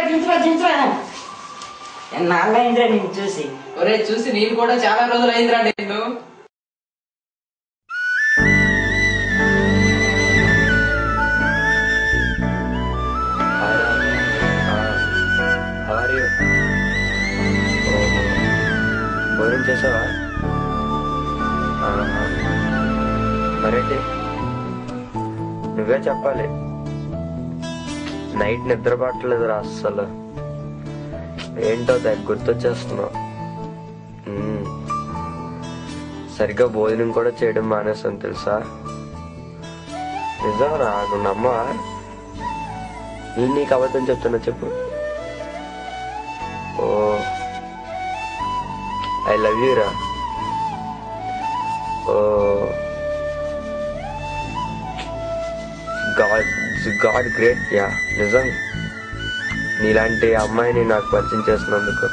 దించరా దించరా నాలుగైందిరా నేను చూసి ఒరే చూసి నేను కూడా చాలా రోజులు అయిందిరా నేను భోజనం చేసావా ఆహా. మరేంటి నువ్వే చెప్పాలి నైట్ నిద్ర పట్టలేదురా అస్సలు ఏంటో దానికి గుర్తొచ్చేస్తున్నావు మ్మ్. సరిగ్గా భోజనం కూడా చేయడం మానేస్తాను తెలుసా నిజంరా నువ్వు నమ్మవా నేను నీకు అబద్ధం చెప్తున్నా చెప్పు ఓ ఐ లవ్ యూ రా ఓ గాడ్ గాడ్ గ్రేట్ యా నిజం నీలాంటి అమ్మాయిని నాకు పరిచయం చేసినందుకు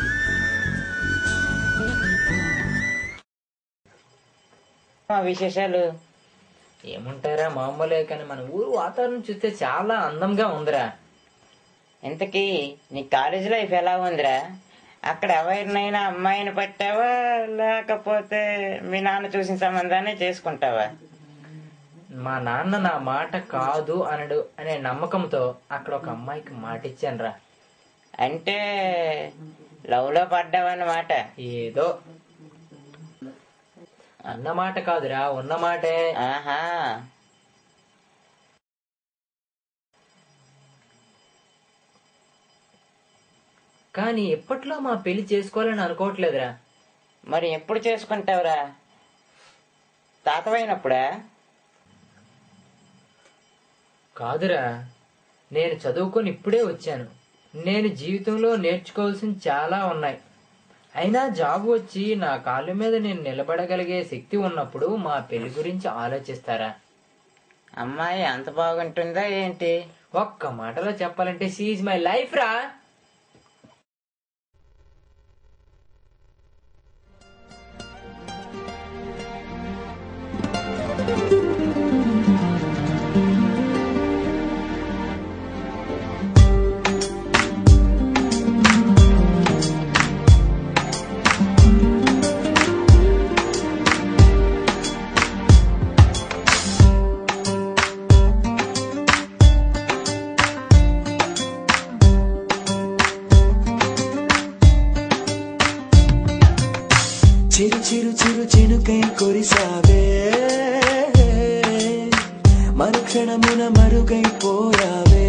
మా విశేషాలు ఏముంటారా మామూలే కానీ మన ఊరు వాతావరణం చూస్తే చాలా అందంగా ఉందిరా ఇంతకీ నీ కాలేజ్ లైఫ్ ఎలా ఉందిరా అక్కడ ఎవరినైనా అమ్మాయిని పట్టావా లేకపోతే మీ నాన్న చూసిన సంబంధాన్ని చేసుకుంటావా మా నాన్న నా మాట కాదు అనడు అనే నమ్మకంతో అక్కడ ఒక అమ్మాయికి మాట ఇచ్చాను రా అంటే లవ్ లో పడ్డావన్నమాట ఏదో అన్న మాట కాదురా ఉన్న మాటే ఆహా కానీ ఎప్పట్లో మా పెళ్లి చేసుకోవాలని అనుకోవట్లేదురా మరి ఎప్పుడు చేసుకుంటావురా తాతవైనప్పుడా కాదురా నేను చదువుకొని ఇప్పుడే వచ్చాను నేను జీవితంలో నేర్చుకోవాల్సిన చాలా ఉన్నాయి అయినా జాబ్ వచ్చి నా కాళ్ళ మీద నేను నిలబడగలిగే శక్తి ఉన్నప్పుడు మా పెళ్లి గురించి ఆలోచిస్తారా అమ్మాయి అంత బాగుంటుందా ఏంటి ఒక్క మాటలో చెప్పాలంటే సీజ్ మై లైఫ్ రా చిరు చిరు చిరు చినుకై కొరిసావే మరుక్షణమున మరుగైపోయావే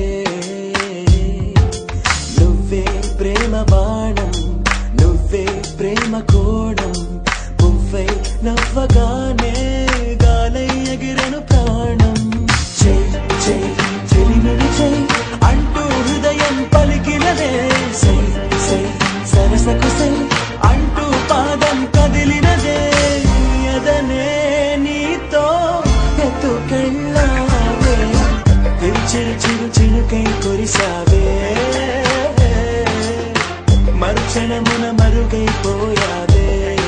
నువ్వే ప్రేమ బాణం నువ్వే ప్రేమ కోణం పువ్వై నవ్వగానే గాలై ఎగిరెను ప్రాణం చెయ్ చెయ్ చెలిమిడి చెయ్ అంటూ హృదయం పలికినదే సై సై సరసకు సై అంటూ పాదం కదిలినదే ఎదనే నీతో ఎత్తుకెళ్ళావే చిరు చిరు చిరుకై కొరిసావే మరుక్షణమున మరుగైపోయావే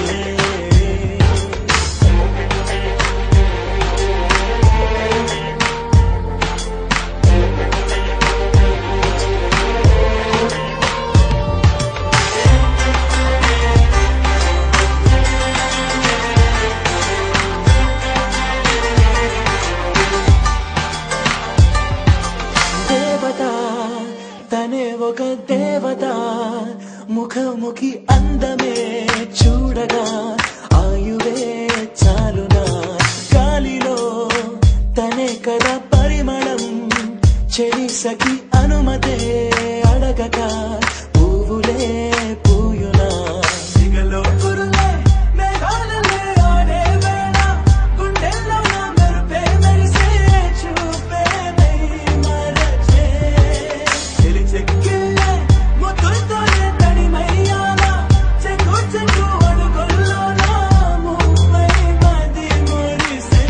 దేవత తనే ఒక దేవత ముఖముఖి అందమే చూడగా ఆయువే చాలునా గాలిలో తనే కదా పరిమళం చెలి సఖి అనుమతే అడగక పువ్వులే పూయునా సిగలో కురులే మేఘాలలే ఆడే వేళ గుండెల్లో నా మెరుపే మెరిసే చూపే నై మరచే చెలి చెక్కిళ్ళే ముద్దులతోనే తడిమయ్యాలా చెక్కు చెక్కు అడుగుల్లోనా ముప్పై మది మురిసే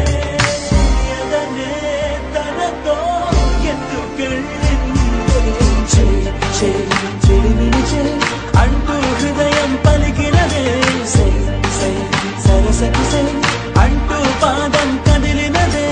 ఎదనే తనతో ఎత్తుకెళ్ళింది చెయ్ చెయ్ చెలిమిని చెయ్ అంటూ హృదయం పలికినదే సై సై సరసకి సై అంటూ పాదం కదిలినదే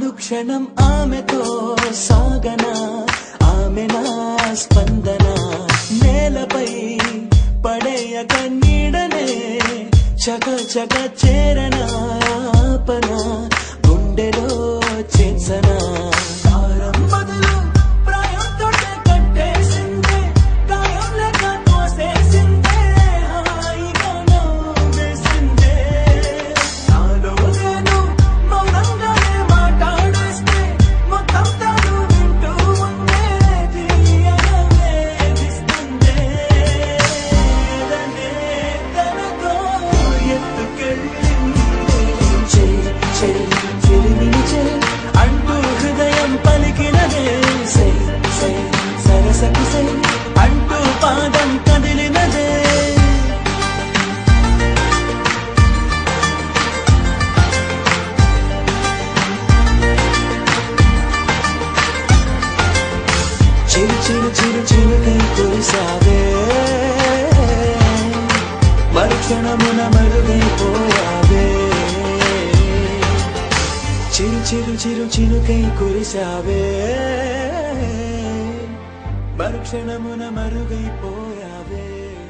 అనుక్షణం ఆమెతో సాగన ఆమె నా స్పందన నేలపై పడేయక నీడనే చక చక చేరన ఆపన గుండెలో చేసన కారం బదులు ప్రాయంతో కట్టేసిందే గాయం లేక తోసేసిందే హాయిగా నవ్వేసిందే నాలో నేను మౌనంగానే మాట్లాడేస్తే మొత్తం తాను వింటూ ఉండే తీయగా వేధిస్తుందే తనే తనతో ఎత్తుకెళ్ళింది చెయ్యి చెయ్యి చెలిమిని చెయ్యి అంటూ హృదయం పలికినదే సై సై సరసకు సై అంటూ పాదం కదిలినదే చిరు చిరు చిరు చిరుకై కురిసావే మరుక్షణమున మరుగైపోయావే చిరు చిరు చిరు చిరుకై కురిసావే మరుక్షణమున మరుగైపోయావే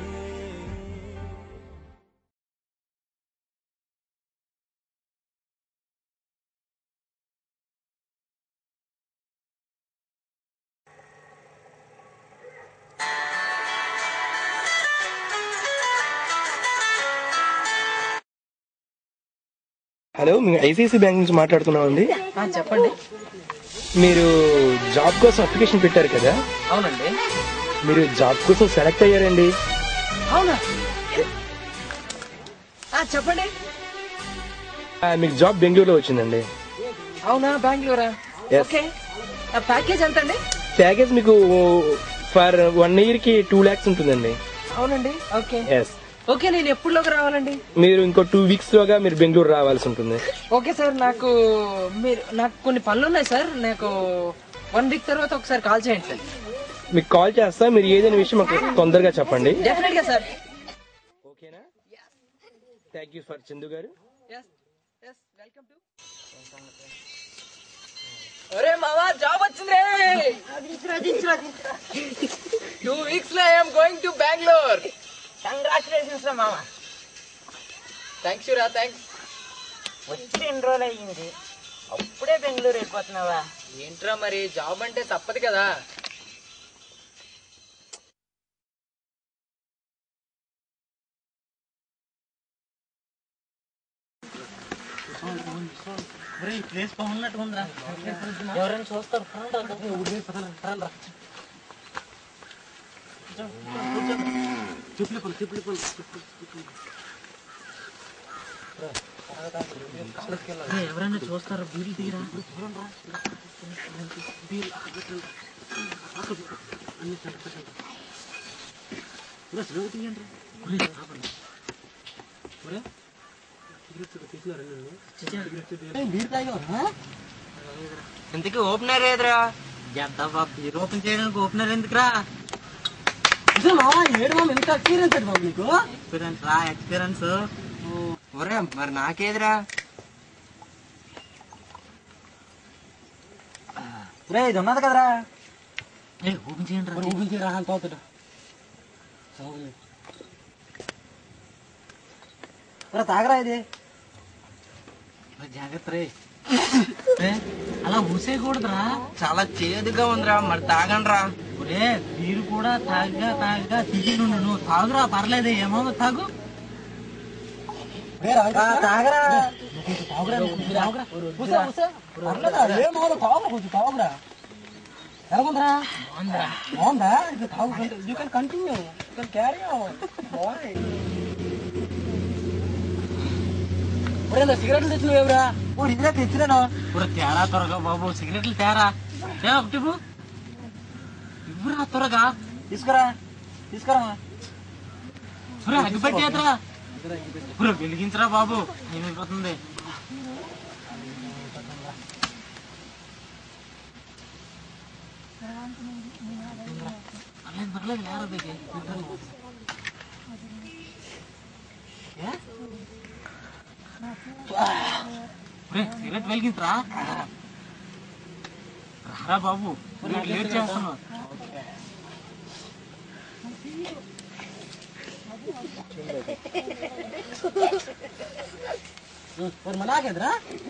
హలో మేము ఐసిఐసి బ్యాంక్ నుంచి మాట్లాడుతున్నామండి ఆ, చెప్పండి మీరు జాబ్ కోసం అప్లికేషన్ పెట్టారు కదా అవునండి మీరు జాబ్ కోసం సెలెక్ట్ అయ్యారండి అవునా ఆ, చెప్పండి ఆ, మీకు జాబ్ బెంగళూరులో వచ్చిందండి అవునా బెంగళూరా Yes. ఓకే ఆ ప్యాకేజ్ ఎంత అండి ప్యాకేజ్ మీకు ఫర్ వన్ ఇయర్ కి టూ ల్యాక్స్ ఉంటుందండి అవునండి ఓకే ఎస్ ఓకే నేను ఎప్పుడులోకి రావాలండి మీరు ఇంకో టూ వీక్స్ లోగా మీరు బెంగళూరు రావాల్సి ఉంటుంది ఓకే సార్ నాకు మీరు నాకు కొన్ని పనులు ఉన్నాయి సార్ నాకు వన్ వీక్ తర్వాత ఒకసారి కాల్ చేయండి సార్ మీకు కాల్ చేస్తా మీరు ఏదైనా విషయం మాకు తొందరగా చెప్పండి డెఫినెట్ గా సార్ ఓకేనా థ్యాంక్ యూ ఫర్ చందు గారు వెల్కమ్ టు ఒరే మావా జాబ్ వచ్చింది టూ వీక్స్ లో I'm going to Bengaluru congratulations రా మామ థ్యాంక్స్ రా థ్యాంక్స్ వచ్చి ఎన్ని రోజులు అయ్యింది అప్పుడే బెంగళూరు వెళ్ళిపోతున్నావా ఏంట్రా మరి జాబ్ అంటే తప్పదు కదా ఎవరైనా చూస్తారు ఎవరైనా చూస్తారు బీలు తీరా ఇంతకీ ఓపెనర్ ఏదిరా ఎద్దవా బీర్ ఓపెన్ చేయడానికి ఓపెనర్ ఎందుకురా ఎక్స్పీరియన్స్ రా ఎక్స్పీరియన్స్ ఒరే మరి నాకేదిరా రే ఇది ఉన్నది కదరా ఏ ఓపెన్ చేయండి రా ఓపెన్ చేయరా తోతడు తాగరా ఇది జాగ్రత్త రే ఏ, అలా ఊసేయకూడదురా చాలా చేదుగా ఉందిరా మరి తాగండ్రా ఒరే మీరు కూడా తాగగా తాగగా తిరిగి నువ్వు తాగురా పర్లేదు ఏమో తాగు ఆ, తాగరా తాగురా, తాగురా. ఊసే, ఊసే. పర్లేదా? ఏమవ్వదు, తాగురా, కొంచెం తాగురా. ఎలాగుందిరా? బాగుందా ఇది తాగు you can continue you can carry boy సిగరెట్లు తెచ్చినవేవురా ఓ ఇదిగా తెచ్చినాను ఇప్పుడు తేరా త్వరగా బాబు సిగరెట్లు తేరా తే ఒకటి ఇవ్వు. ఇవ్వురా త్వరగా తీసుకురా తీసుకురా ఒరే, అగ్గిపెట్టేద్రా ఒరే, వెలిగించరా బాబు ఏమైపోతుంది పర్లేదు పర్లేదు లేరా బేకి సిగరెట్ వెలిగించరా రా బాబు నువ్వు లేట్ చేస్తున్నావు మరి మనాకేదిరా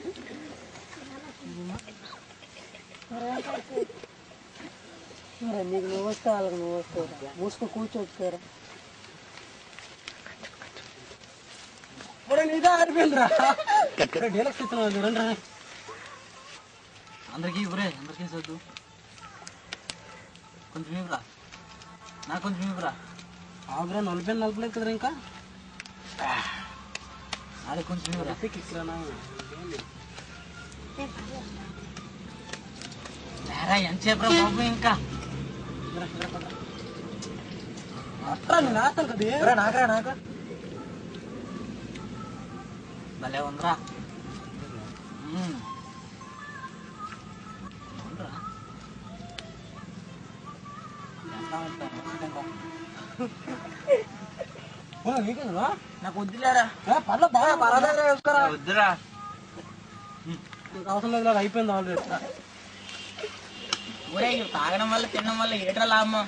నీకు నువ్వు వస్తే వాళ్ళకి నువ్వు వస్తావు మూసుకు కూర్చోచ్చుకోరా ఒరే నీదా ఆరిపోయిందిరా డీలక్స్ ఇస్తున్నావు చూడండి రా అందరికీ ఇవ్వరే అందరికీ చదువు కొంచెం ఇవ్వరా నాకు కొంచెం ఇవ్వరా ఆగురా నలభై నలభై కదరా ఇంకా అది కొంచెం ఇవ్వరా కిక్కిరానా లేరా ఎంతసేపు రా బాబు ఇంకా అట్రా నేను ఆస్తాను కదా నాకరా నాక భలే ఉందిరా మ్మ్. ఉందిరా. ఎంత ఉంటారు? ఓ, నీకేందిరా? నాకు వద్దులేరా పర్లేదు బాగా పర్వాలేదు వేసుకోరా వద్దురా అవసరం లేదు అయిపోయింది ఆల్రెడీ ఒరే ఇవి తాగడం వల్ల తినడం వల్ల ఏట్రా లాభం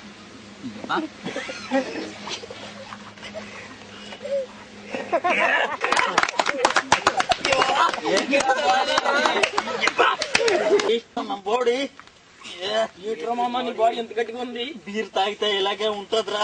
బాడీ ఏట్రా మామ నీ బాడీ ఎంత గట్టిగా ఉంది బీర్ తాగితే ఇలాగే ఉంటదిరా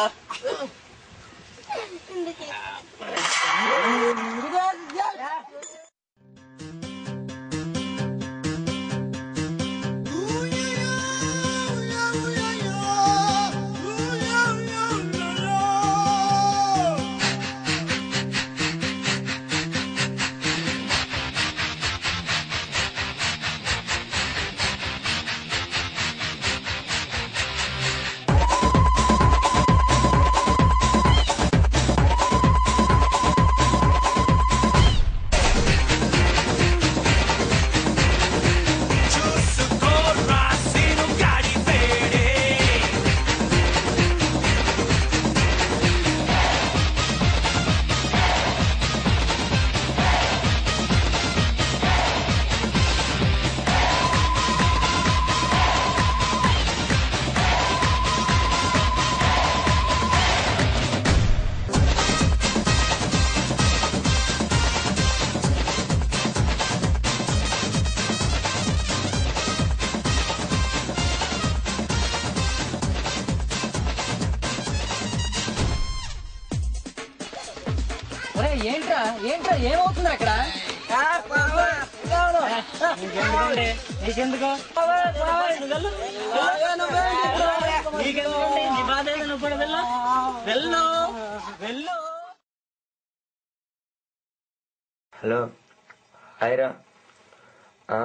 ఒరే ఏంట్రా ఏంట్రా ఏమవుతుంది అక్కడ నీకెందుకండి నీకెందుకు నీకెందుకండి నీ బాధ ఏదైనా కూడా వెళ్ళు వెళ్ళు వెళ్ళు హలో హాయ్రా ఆ,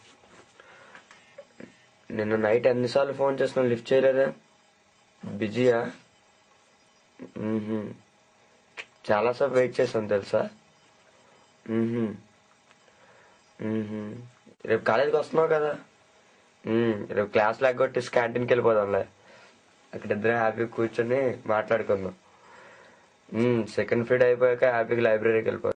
నిన్న నైట్ ఎన్నిసార్లు ఫోన్ చేసినా లిఫ్ట్ చేయలేదా బిజీయా మ్మ్హ. చాలాసేపు వెయిట్ చేశాను తెలుసా మ్మ్హ. మ్మ్హ. రేపు కాలేజీకి వస్తున్నావు కదా మ్మ్. రేపు క్లాస్ లాగొట్టి క్యాంటీన్కి వెళ్ళిపోదాంలే అక్కడ ఇద్దరం హ్యాపీగా కూర్చొని మాట్లాడుకుందాం సెకండ్ ఫీడ్ అయిపోయాక హ్యాపీగా లైబ్రరీకి వెళ్ళిపోదాం